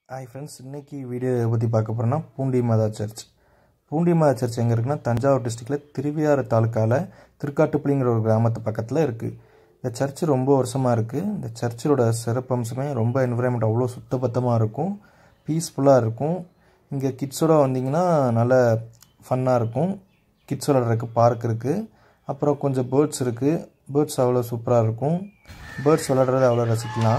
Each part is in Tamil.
ஹாய் ஃப்ரெண்ட்ஸ் இன்றைக்கி வீடியோ எதை பற்றி பார்க்க போகிறோன்னா பூண்டி மாதா சர்ச் பூண்டி மாதா சர்ச் எங்கே இருக்குன்னா தஞ்சாவூர் டிஸ்ட்ரிக்டில் திருவியாறு தாலுக்காவில் திருக்காட்டுப்புளிங்கிற ஒரு கிராமத்து பக்கத்தில் இருக்குது இந்த சர்ச் ரொம்ப வருஷமாக இருக்குது இந்த சர்ச்சோட சிறப்பம்சமே ரொம்ப என்விரான்மெண்ட் அவ்வளோ சுத்தபத்தமாக இருக்கும் பீஸ்ஃபுல்லாக இருக்கும் இங்கே கிட்ஸோட வந்தீங்கன்னா நல்ல ஃபன்னாக இருக்கும் கிட்ஸ் விளாட்றதுக்கு பார்க் இருக்குது அப்புறம் கொஞ்சம் பேர்ட்ஸ் இருக்குது பேர்ட்ஸ் அவ்வளோ சூப்பராக இருக்கும் பேர்ட்ஸ் விளாட்றத அவ்வளோ ரசிக்கலாம்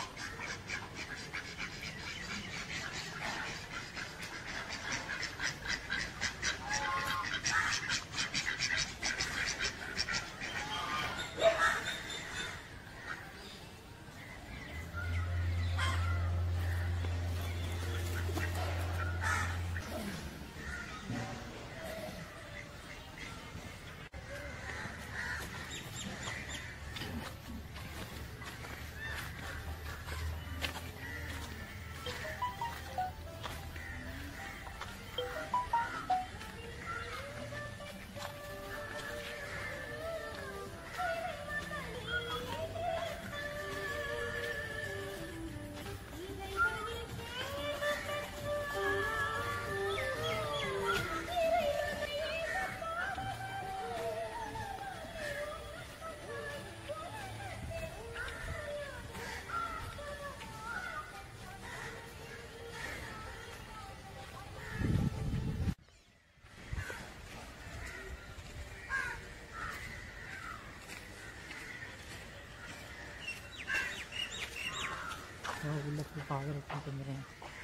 உள்ள போய் பார்க்குறதுக்கு வந்துடுறேன்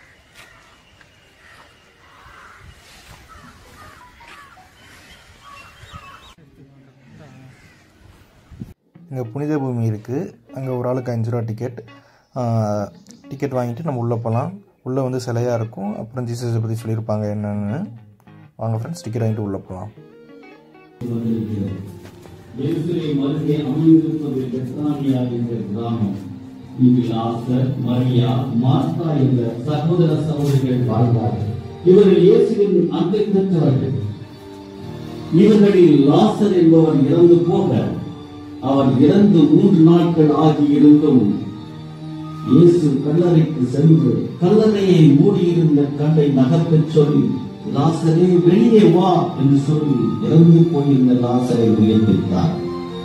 இங்கே புனித பூமி இருக்குது அங்கே ஒரு ஆளுக்கு அஞ்சு ரூபா டிக்கெட் டிக்கெட் வாங்கிட்டு நம்ம உள்ளே போகலாம் உள்ளே வந்து சிலையாக இருக்கும் அப்புறம் ஜீசஸை பற்றி சொல்லியிருப்பாங்க என்னென்னு வாங்க ஃப்ரெண்ட்ஸ் டிக்கெட் வாங்கிட்டு உள்ளே போகலாம் எருசலேம் அருகே அமைந்திருப்பது பெத்தானியா என்ற கிராமம் இங்கு லாசர் மரியா மார்த்தா என்ற சகோதர சகோதரிகள் வாழ்ந்தார்கள் இவர்கள் இயேசுவின் அன்பை பெற்றவர்கள் இவர்களில் லாசர் என்பவர் இறந்து போக அவர் இறந்து மூன்று நாட்கள் ஆகியிருந்தும் இயேசு கல்லறைக்கு சென்று கல்லறையை மூடியிருந்த கண்டை நகர்த்தச் சொல்லி லாசரே வெளியே வா என்று சொல்லி இறந்து போயிருந்த லாசரை உயர்த்தித்தார்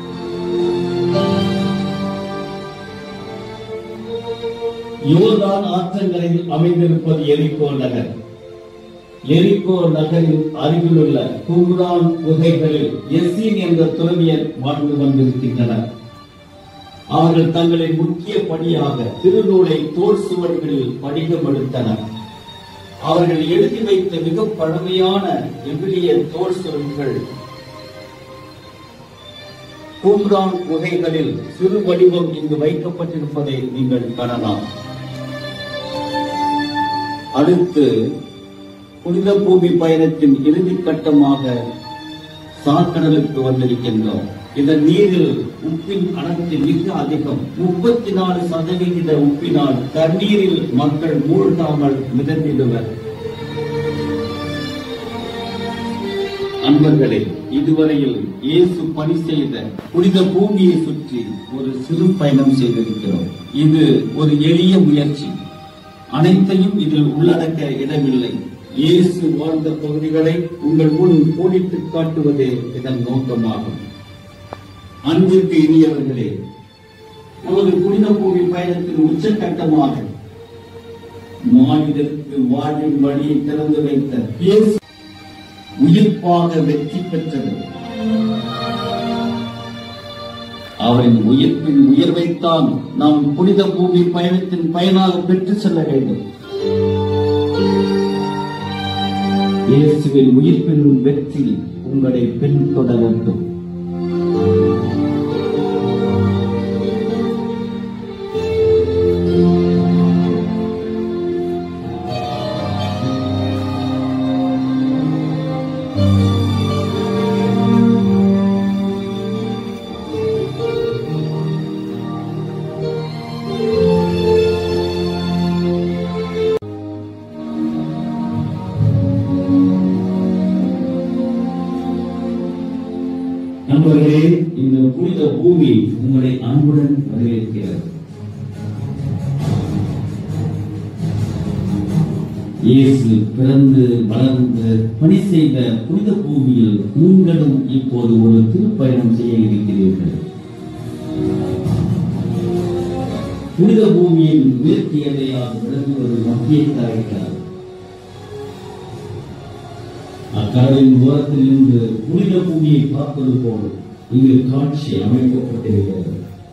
யோர்தான் ஆற்றங்கரையில் அமைந்திருப்பது எரிகோ நகர் எரிகோ நகரின் அருகிலுள்ள கும்ரான் குகைகளில் எசீன் என்ற துறவியர் வாழ்ந்து வந்திருக்கின்றனர் அவர்கள் தங்களின் முக்கிய பணியாக திருநூலை தோல் சுவடிகளில் படிகம் எடுத்தனர் அவர்கள் எழுதி வைத்த மிக பழமையான எபிலிய தோல் சுருள்கள் கும்ரான் குகைகளில் சிறு வடிவம் இங்கு வைக்கப்பட்டிருப்பதை நீங்கள் காணலாம் அடுத்து புனித பூமி பயணத்தின் இறுதி கட்டமாக சாக்கடலுக்கு வந்திருக்கின்றோம் இந்த நீரில் உப்பின் அடர்த்தி மிக அதிகம் முப்பத்தி நாலு சதவிகித உப்பினால் தண்ணீரில் மக்கள் மூழ்காமல் மிதந்திடுவர் அன்பர்களே இதுவரையில் இயேசு பணி செய்த புனித பூமியை சுற்றி ஒரு சிறு பயணம் செய்திருக்கிறோம் இது ஒரு எளிய முயற்சி அனைத்தையும் இதில் உள்ளடக்க இடமில்லை இயேசு வாழ்ந்த பகுதிகளை உங்கள் முன் கோடிட்டு காட்டுவதே இதன் நோக்கமாகும் அன்பிற்கு இனியவர்களே நமது புனித பூமி பயணத்தின் உச்சகட்டமாக மாநிலத்துக்கு வாழ்வின் வழியை திறந்து வைத்த இயேசு உயிர்ப்பாக வெற்றி பெற்றது அவரின் உயிர்ப்பின் உயர்வைத்தான் நாம் புனித பூமி பயணத்தின் பயனாக பெற்று செல்ல வேண்டும் இயேசுவின் உயிர்ப்பின் வெற்றி உங்களை பின்தொடரட்டும் நண்பர்களே இந்த புனித பூமி உங்களை அன்புடன் வரவேற்கிறது இயேசு பிறந்து வளர்ந்து பணி செய்த புனித பூமியில் நீங்களும் இப்போது ஒரு திருப்பயணம் செய்ய இருக்கிறீர்கள் புனித பூமியின் உயர்த்தி எல்லையாக விளங்குவது மத்திய கரைக்கிறார் அக்கடலின் ஓரத்தில் இருந்து புனித பூமியை பார்ப்பது போல் இங்கு காட்சி அமைக்கப்பட்டிருக்கிறது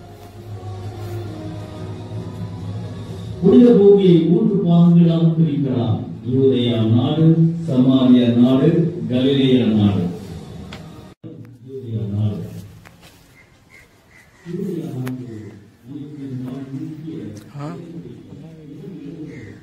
புனித பூமியை மூன்று பாகங்களாக பிரிக்கலாம் யூதேயா நாடு சமாரியா நாடு கலிலேயா நாடு யூதேயா நாடு யூதேயா நாடு அனைத்து நாள் முக்கிய